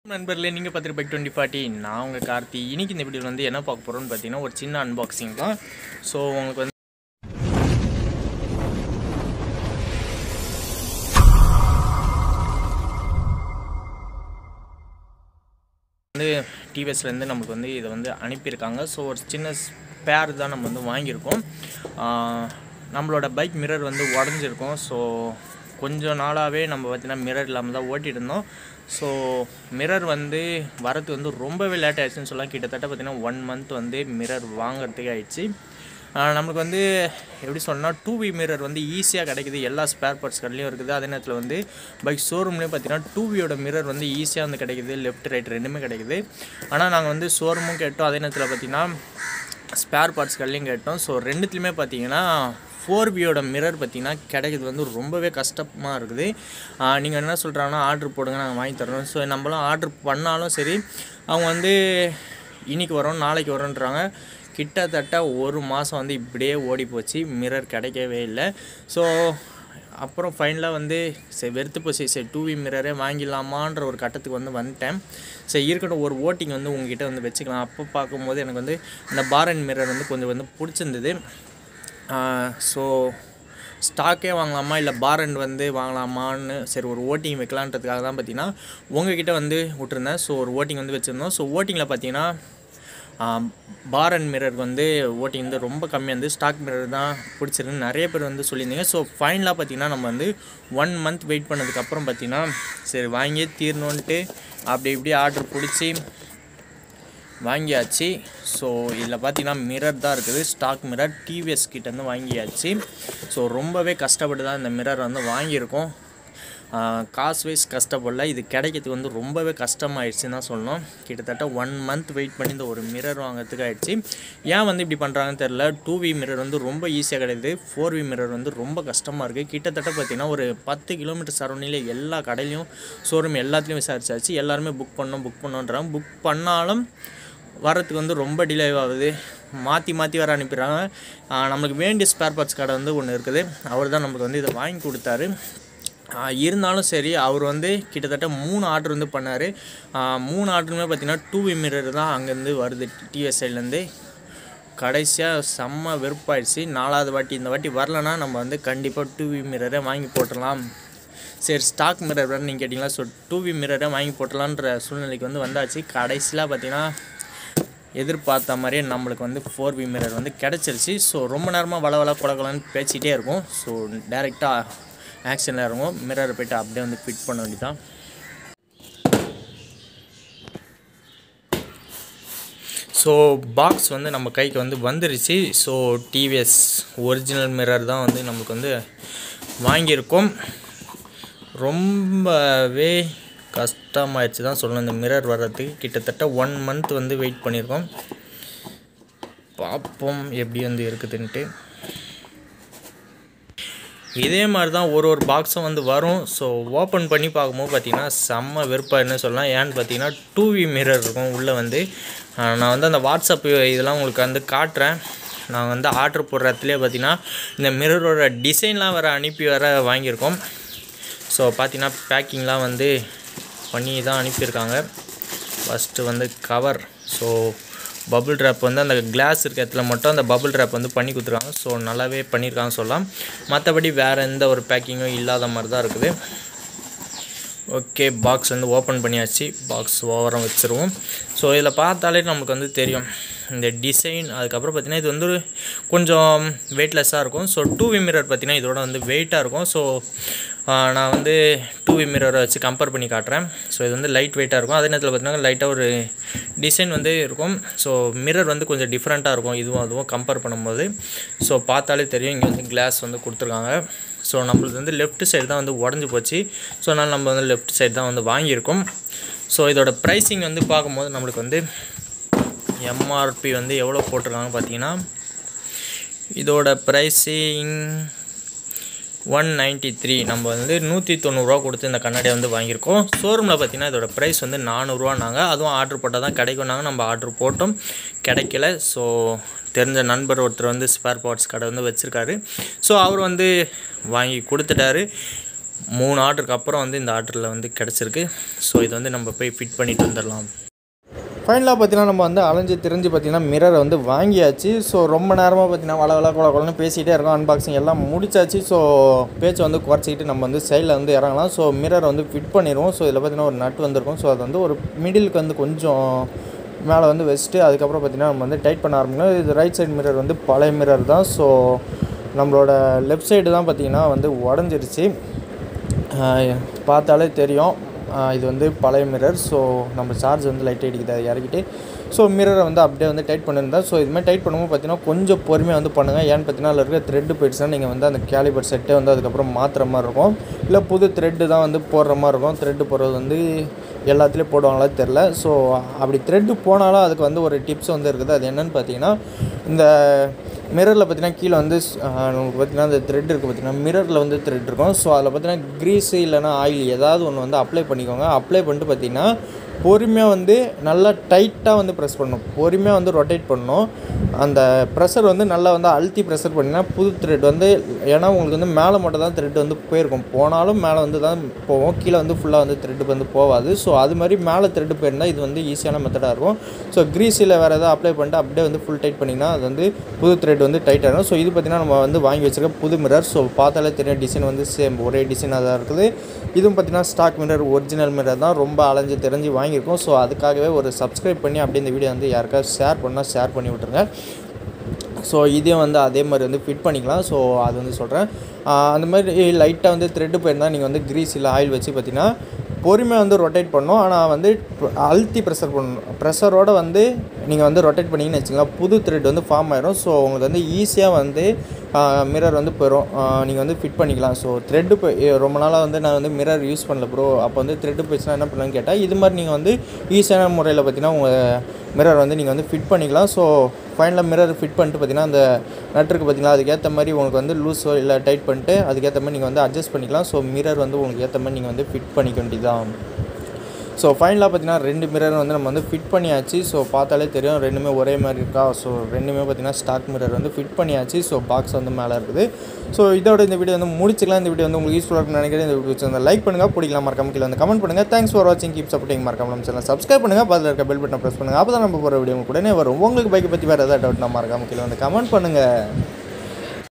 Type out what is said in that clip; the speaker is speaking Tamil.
நண்பர்களே நீங்கள் பார்த்துட்டு பைக் டுவெண்ட்டி ஃபார்ட்டி நான் உங்கள் கார்த்தி இன்னைக்கு இந்த வீடியோவில் வந்து என்ன பார்க்க போகிறோம்னு பார்த்தீங்கன்னா ஒரு சின்ன அன்பாக்சிங் தான் ஸோ உங்களுக்கு வந்து வந்து டிவிஎஸ்லேருந்து நமக்கு வந்து இதை வந்து அனுப்பியிருக்காங்க ஸோ ஒரு சின்ன ஸ்பேர் தான் நம்ம வந்து வாங்கியிருக்கோம் ஆஹ் நம்மளோட பைக் மிரர் வந்து உடஞ்சிருக்கும் ஸோ கொஞ்ச நாளாகவே நம்ம பார்த்தீங்கன்னா மிரர் இல்லாமல் தான் ஓட்டிட்டு இருந்தோம் ஸோ மிரர் வந்து வரது வந்து ரொம்பவே லேட் ஆயிடுச்சுன்னு சொல்லலாம் கிட்டத்தட்ட பார்த்தீங்கன்னா ஒன் மந்த் வந்து மிரர் வாங்குறதுக்கு ஆயிடுச்சு ஆஹ் நம்மளுக்கு வந்து எப்படி சொல்லணும்னா டூ வி மிரர் வந்து ஈஸியாக கிடைக்குது எல்லா ஸ்பேர் பார்ட்ஸ் கடையிலையும் இருக்குது அதே நேரத்தில் வந்து பைக் ஷோரூம்லேயும் பார்த்தீங்கன்னா டூ வியோட மிரர் வந்து ஈஸியாக வந்து கிடைக்குது லெஃப்ட் ரைட் ரெண்டுமே கிடைக்குது ஆனால் நாங்கள் வந்து ஷோரூமும் கேட்டோம் அதே நேரத்தில் பார்த்தீங்கன்னா ஸ்பேர் பார்ட்ஸ் கடையிலையும் கேட்டோம் ஸோ ரெண்டுத்துலையுமே பார்த்தீங்கன்னா ஃபோர் வியோட மிரர் பார்த்தீங்கன்னா கிடைக்கிறது வந்து ரொம்பவே கஷ்டமாக இருக்குது நீங்கள் என்ன சொல்கிறாங்கன்னா ஆர்டர் போடுங்க நாங்கள் வாங்கி தரோம் ஸோ நம்மளும் ஆர்டர் பண்ணாலும் சரி அவங்க வந்து இன்னைக்கு வரோம் நாளைக்கு வரோன்றாங்க கிட்டத்தட்ட ஒரு மாதம் வந்து இப்படியே ஓடி போச்சு மிரர் கிடைக்கவே இல்லை ஸோ அப்புறம் ஃபைனலாக வந்து சரி வெறுத்து போச்சு சரி டூ வி மிரரே வாங்கிடலாமான்ற ஒரு கட்டத்துக்கு வந்து வந்துட்டேன் சரி இருக்கட்டும் ஒரு ஓட்டிங் வந்து உங்ககிட்ட வந்து வச்சுக்கலாம் அப்போ பார்க்கும்போது எனக்கு வந்து இந்த பார் அண்ட் மிரர் வந்து கொஞ்சம் வந்து பிடிச்சிருந்தது ஸோ ஸ்டாக்கே வாங்கலாமா இல்லை பார் அண்ட் வந்து வாங்கலாமான்னு சரி ஒரு ஓட்டிங் வைக்கலான்றதுக்காக தான் பார்த்தீங்கன்னா உங்ககிட்ட வந்து விட்டுருந்தேன் ஸோ ஒரு ஓட்டிங் வந்து வச்சுருந்தோம் ஸோ ஓட்டிங்கில் பார்த்தீங்கன்னா பார் அண்ட் மிரர் வந்து ஓட்டிங் வந்து ரொம்ப கம்மியாக இருந்து ஸ்டாக் மிரர் தான் பிடிச்சிருக்குன்னு நிறைய பேர் வந்து சொல்லியிருந்தீங்க ஸோ ஃபைனலாக பார்த்தீங்கன்னா நம்ம வந்து ஒன் மந்த் வெயிட் பண்ணதுக்கப்புறம் பார்த்தீங்கன்னா சரி வாங்கியே தீரணுன்ட்டு அப்படி இப்படி ஆர்டர் பிடிச்சி வாங்கியாச்சு ஸோ இதில் பார்த்தீங்கன்னா மிரர் தான் இருக்குது ஸ்டாக் மிரர் டிவிஎஸ் கிட்டேருந்து வாங்கியாச்சு ஸோ ரொம்பவே கஷ்டப்பட்டு தான் இந்த மிரர் வந்து வாங்கியிருக்கோம் காசு வைஸ் கஷ்டப்படல இது கிடைக்கிறதுக்கு வந்து ரொம்பவே கஷ்டமாயிடுச்சுன்னு தான் சொல்லணும் கிட்டத்தட்ட ஒன் மந்த் வெயிட் பண்ணி இந்த ஒரு மிரர் வாங்குறதுக்கு ஆயிடுச்சு ஏன் வந்து இப்படி பண்ணுறாங்கன்னு தெரில டூ வி மிரர் வந்து ரொம்ப ஈஸியாக கிடைக்குது ஃபோர் வி மிரர் வந்து ரொம்ப கஷ்டமாக இருக்குது கிட்டத்தட்ட பார்த்திங்கன்னா ஒரு பத்து கிலோமீட்டர் சரௌண்டிங்கில் எல்லா கடையிலையும் ஷோரூம் எல்லாத்துலேயும் விசாரிச்சாச்சு எல்லாருமே புக் பண்ணோம் புக் பண்ணோன்றாங்க புக் பண்ணாலும் வரத்துக்கு வந்து ரொம்ப டிலே ஆகுது மாற்றி மாற்றி வர அனுப்பிடுறாங்க நம்மளுக்கு வேண்டிய ஸ்பேர் பார்ட்ஸ் கடை வந்து ஒன்று இருக்குது அவர் தான் நம்மளுக்கு வந்து இதை வாங்கி கொடுத்தாரு இருந்தாலும் சரி அவர் வந்து கிட்டத்தட்ட மூணு ஆர்டர் வந்து பண்ணார் மூணு ஆர்டருமே பார்த்திங்கன்னா டூ வி மிரர் தான் அங்கேருந்து வருது டிவிஎஸ் சைட்லேருந்து கடைசியாக செம்ம வெறுப்பாயிடுச்சு நாலாவது வாட்டி இந்த வாட்டி வரலன்னா நம்ம வந்து கண்டிப்பாக டூ வி மிரரே வாங்கி போட்டுடலாம் சரி ஸ்டாக் மிரர் வேறு நீங்கள் கேட்டிங்களா ஸோ டூ வி மிரரே வாங்கி போட்டலான்ற சூழ்நிலைக்கு வந்து வந்தாச்சு கடைசியில் பார்த்தீங்கன்னா எதிர்பார்த்த மாதிரியே நம்மளுக்கு வந்து ஃபோர் வி மிரர் வந்து கிடச்சிருச்சு ஸோ ரொம்ப நேரமாக வள வள குடக்கலான்னு பேசிகிட்டே இருக்கும் ஸோ டேரெக்டாக ஆக்ஷனில் இறங்கும் மிரரை போய்ட்டு அப்படியே வந்து ஃபிட் பண்ண வேண்டியதான் ஸோ பாக்ஸ் வந்து நம்ம கைக்கு வந்து வந்துருச்சு ஸோ டிவிஎஸ் ஒரிஜினல் மிரர் தான் வந்து நமக்கு வந்து வாங்கியிருக்கோம் ரொம்பவே கஷ்டமாயிடுச்சு தான் சொல்லணும் இந்த மிரர் வர்றதுக்கு கிட்டத்தட்ட ஒன் மந்த் வந்து வெயிட் பண்ணியிருக்கோம் பார்ப்போம் எப்படி வந்து இருக்குதுன்ட்டு இதே மாதிரி தான் ஒரு ஒரு பாக்ஸும் வந்து வரும் ஸோ ஓப்பன் பண்ணி பார்க்கும்போது பார்த்தீங்கன்னா செம்ம வெறுப்பாக என்ன சொல்லலாம் ஏன்னு பார்த்தீங்கன்னா டூ வி மிரர் இருக்கும் உள்ளே வந்து நான் வந்து அந்த வாட்ஸ்அப் இதெல்லாம் உங்களுக்கு வந்து காட்டுறேன் நான் வந்து ஆர்டர் போடுற இடத்துலேயே பார்த்தீங்கன்னா இந்த மிரரோட டிசைன்லாம் வர அனுப்பி வர வாங்கியிருக்கோம் ஸோ பார்த்தீங்கன்னா பேக்கிங்லாம் வந்து பண்ணி தான் அனுப்பியிருக்காங்க ஃபஸ்ட்டு வந்து கவர் ஸோ பபுள் ட்ராப் வந்து அந்த கிளாஸ் இருக்க இடத்துல மட்டும் அந்த பபுள் ட்ராப் வந்து பண்ணி கொடுத்துருக்காங்க ஸோ நல்லாவே பண்ணியிருக்காங்க சொல்லலாம் மற்றபடி வேறு எந்த ஒரு பேக்கிங்கும் இல்லாத மாதிரி தான் இருக்குது ஓகே பாக்ஸ் வந்து ஓப்பன் பண்ணியாச்சு பாக்ஸ் ஓவரம் வச்சுருவோம் ஸோ இதில் பார்த்தாலே நமக்கு வந்து தெரியும் இந்த டிசைன் அதுக்கப்புறம் பார்த்திங்கன்னா இது வந்து கொஞ்சம் வெயிட்லெஸ்ஸாக இருக்கும் ஸோ டூ வி மிரர் பார்த்திங்கன்னா இதோட வந்து வெயிட்டாக இருக்கும் ஸோ நான் வந்து டூ வி மிரரை வச்சு கம்பேர் பண்ணி காட்டுறேன் ஸோ இது வந்து லைட் வெயிட்டாக இருக்கும் அதே நேரத்தில் பார்த்திங்கன்னா லைட்டாக ஒரு டிசைன் வந்து இருக்கும் ஸோ மிரர் வந்து கொஞ்சம் டிஃப்ரெண்ட்டாக இருக்கும் இதுவும் அதுவும் கம்பேர் பண்ணும்போது ஸோ பார்த்தாலே தெரியும் இங்கே வந்து கிளாஸ் வந்து கொடுத்துருக்காங்க ஸோ நம்மளுக்கு வந்து லெஃப்ட் சைடு தான் வந்து உடஞ்சி போச்சு ஸோ அதனால் நம்ம வந்து லெஃப்ட் சைடு தான் வந்து வாங்கியிருக்கோம் ஸோ இதோட ப்ரைஸிங் வந்து பார்க்கும்போது நம்மளுக்கு வந்து எம்ஆர்பி வந்து எவ்வளோ போட்டிருக்காங்க பார்த்தீங்கன்னா இதோட ப்ரைஸிங் ஒன் நைன்ட்டி த்ரீ நம்ம வந்து நூற்றி தொண்ணூறுரூவா கொடுத்து இந்த கண்ணாடியை வந்து வாங்கியிருக்கோம் ஷோரூமில் பார்த்தீங்கன்னா இதோட ப்ரைஸ் வந்து நானூறுரூவானாங்க அதுவும் ஆர்டர் போட்டால் தான் கிடைக்கும்னாங்க நம்ம ஆர்டர் போட்டோம் கிடைக்கல ஸோ தெரிஞ்ச நண்பர் ஒருத்தர் வந்து ஸ்பேர் பார்ட்ஸ் கடை வந்து வச்சுருக்காரு ஸோ அவர் வந்து வாங்கி கொடுத்துட்டாரு மூணு ஆர்டருக்கு அப்புறம் வந்து இந்த ஆர்டரில் வந்து கிடச்சிருக்கு ஸோ இது வந்து நம்ம போய் ஃபிட் பண்ணிட்டு வந்துடலாம் ஃபைனலாக பார்த்தீங்கன்னா நம்ம வந்து அலைஞ்சு திரிஞ்சு பார்த்தீங்கன்னா மிரரை வந்து வாங்கியாச்சு ஸோ ரொம்ப நேரமாக பார்த்தீங்கன்னா வள வள குள குளன்னு பேசிகிட்டே இருக்கோம் அன்பாக்சிங் எல்லாம் முடிச்சாச்சு ஸோ பேச்சை வந்து குறைச்சிக்கிட்டு நம்ம வந்து சைடில் வந்து இறங்கலாம் ஸோ மிரரை வந்து ஃபிட் பண்ணிடுவோம் ஸோ இதில் பார்த்தீங்கன்னா ஒரு நட் வந்திருக்கும் ஸோ அது வந்து ஒரு மிடிலுக்கு வந்து கொஞ்சம் மேலே வந்து வச்சுட்டு அதுக்கப்புறம் பார்த்தீங்கன்னா நம்ம வந்து டைட் பண்ண ஆரம்பிக்கணும் இது ரைட் சைடு மிரர் வந்து பழைய மிரர் தான் ஸோ நம்மளோட லெஃப்ட் சைடு தான் பார்த்தீங்கன்னா வந்து உடஞ்சிருச்சு ஆஹ் பார்த்தாலே தெரியும் ஆஹ் இது வந்து பழைய மிரர் ஸோ நம்ம சார்ஜ் வந்து லைட் அடிக்குது அதை இறக்கிட்டு ஸோ மிரரை வந்து அப்படியே வந்து டைட் பண்ணியிருந்தேன் ஸோ இதுமாதிரி டைட் பண்ணும்போது பார்த்தீங்கன்னா கொஞ்சம் பொறுமையாக வந்து பண்ணுங்கள் ஏன்னு பார்த்தீங்கன்னா அதில் இருக்க த்ரெட்டு போயிடுச்சுன்னா நீங்கள் வந்து அந்த கேலிபர் செட்டே வந்து அதுக்கப்புறம் மாற்றுற மாதிரி இருக்கும் இல்லை புது த்ரெட்டு தான் வந்து போடுற மாதிரி இருக்கும் த்ரெட்டு போடுறது வந்து எல்லாத்துலேயும் போடுவாங்களா தெரில ஸோ அப்படி த்ரெட்டு போனாலும் அதுக்கு வந்து ஒரு டிப்ஸ் வந்து இருக்குது அது என்னன்னு பார்த்தீங்கன்னா இந்த மிரரில் பார்த்தீங்கன்னா கீழே வந்து ஆஹ், நமக்கு பார்த்தீங்கன்னா அந்த த்ரெட் இருக்குது பார்த்தீங்கன்னா மிரரில் வந்து த்ரெட் இருக்கும் ஸோ அதில் பார்த்தீங்கன்னா க்ரீஸு இல்லைன்னா ஆயில் ஏதாவது ஒன்று வந்து அப்ளை பண்ணிக்கோங்க அப்ளை பண்ணிட்டு பார்த்தீங்கன்னா பொறுமையாக வந்து நல்லா டைட்டாக வந்து ப்ரெஸ் பண்ணணும் பொறுமையாக வந்து ரொட்டேட் பண்ணணும் அந்த ப்ரெஷர் வந்து நல்லா வந்து அழுத்தி ப்ரெஷர் பண்ணிங்கன்னா புது த்ரெட் வந்து ஏன்னா உங்களுக்கு வந்து மேலே மட்டும் தான் த்ரெட் வந்து போயிருக்கும் போனாலும் மேலே வந்து தான் போவோம் கீழே வந்து ஃபுல்லாக வந்து த்ரெட் வந்து போகாது ஸோ அது மாதிரி மேலே த்ரெட் போயிருந்தால் இது வந்து ஈஸியான மெத்தடாக இருக்கும் ஸோ க்ரீஸில் வேறு எதாவது அப்ளை பண்ணிட்டு அப்படியே வந்து ஃபுல் டைட் பண்ணிங்கன்னா அது வந்து புது த்ரெட் வந்து டைட் ஆகிடும் ஸோ இது பார்த்திங்கன்னா நம்ம வந்து வாங்கி வச்சிருக்க புது மிரர் ஸோ பார்த்தாலே தெரியும் டிசைன் வந்து சேம் ஒரே டிசைனாக தான் இருக்குது இதுவும் பார்த்திங்கன்னா ஸ்டாக் மிரர் ஒரிஜினல் மிரர் தான் ரொம்ப அலைஞ்சு தெரிஞ்சு வாங்கியிருக்கோம் ஸோ அதுக்காகவே ஒரு சப்ஸ்கிரைப் பண்ணி அப்படியே இந்த வீடியோ வந்து யாருக்காவது ஷேர் பண்ணால் ஷேர் பண்ணி விட்ருங்க ஸோ இதையும் வந்து அதே மாதிரி வந்து ஃபிட் பண்ணிக்கலாம் ஸோ அது வந்து சொல்கிறேன் அந்த மாதிரி லைட்டாக வந்து த்ரெட்டு போயிருந்தால் நீங்கள் வந்து க்ரீஸ் இல்லை ஆயில் வச்சு பார்த்தீங்கன்னா பொறுமையாக வந்து ரொட்டேட் பண்ணணும் ஆனால் வந்து அழுத்தி ப்ரெஷர் பண்ணணும் ப்ரெஷரோடு வந்து நீங்கள் வந்து ரொட்டேட் பண்ணிங்கன்னு வச்சுக்கலாம் புது த்ரெட் வந்து ஃபார்ம் ஆயிரும் ஸோ உங்களுக்கு வந்து ஈஸியாக வந்து மிரர் வந்து போயிடும் நீங்கள் வந்து ஃபிட் பண்ணிக்கலாம் ஸோ த்ரெட்டு போய் ரொம்ப நாளாக வந்து நான் வந்து மிரர் யூஸ் பண்ணல ப்ரோ அப்போ வந்து த்ரெட்டு போயிடுச்சுன்னா என்ன பண்ணலான்னு கேட்டால் இது மாதிரி நீங்கள் வந்து ஈஸியான முறையில் பார்த்தீங்கன்னா உங்கள் மிரர் வந்து நீங்கள் வந்து ஃபிட் பண்ணிக்கலாம் ஸோ ஃபைனலாக மிரர் ஃபிட் பண்ணிட்டு பார்த்தீங்கன்னா அந்த நட்டுருக்கு பார்த்தீங்களா அதுக்கேற்ற மாதிரி உங்களுக்கு வந்து லூஸோ இல்லை டைட் பண்ணிட்டு அதுக்கேற்ற மாதிரி நீங்கள் வந்து அட்ஜஸ்ட் பண்ணிக்கலாம் ஸோ மிரர் வந்து உங்களுக்கு ஏற்ற மாதிரி நீங்கள் வந்து ஃபிட் பண்ணிக்க வேண்டியதான் ஸோ ஃபைனலாக பார்த்தீங்கன்னா ரெண்டு மிரர் வந்து நம்ம வந்து ஃபிட் பண்ணியாச்சு ஸோ பார்த்தாலே தெரியும் ரெண்டுமே ஒரே மாதிரி இருக்கா ஸோ ரெண்டுமே பார்த்தீங்கன்னா ஸ்டாக் மிரர் வந்து ஃபிட் பண்ணியாச்சு ஸோ பாக்ஸ் வந்து மேலே இருக்குது ஸோ இதோட இந்த வீடியோ வந்து முடிச்சுக்கலாம் இந்த வீடியோ வந்து உங்களுக்கு யூஸ்ஃபுல்லாக இருக்கும்னு நினைக்கிறேன் இந்த வீடியோ வந்து லைக் பண்ணுங்கள் பிடிக்கலாம் மறக்காம கீழே வந்து கமெண்ட் பண்ணுங்கள் தேங்க்ஸ் ஃபார் வாட்சிங் கீப் சப்போர்ட்டிங் மறக்காம நம்ம சேனல் சப்ஸ்கிரைப் பண்ணுங்கள் பதில் இருக்க பெல் பட்டனை ப்ரெஸ் பண்ணுங்கள் அப்போ தான் நம்ம போகிற வீடியோ உடனே வரும் உங்களுக்கு பைக்கை பற்றி வேறு ஏதாவது டவுட்னா மறக்காம கீழே வந்து கமெண்ட் பண்ணுங்கள்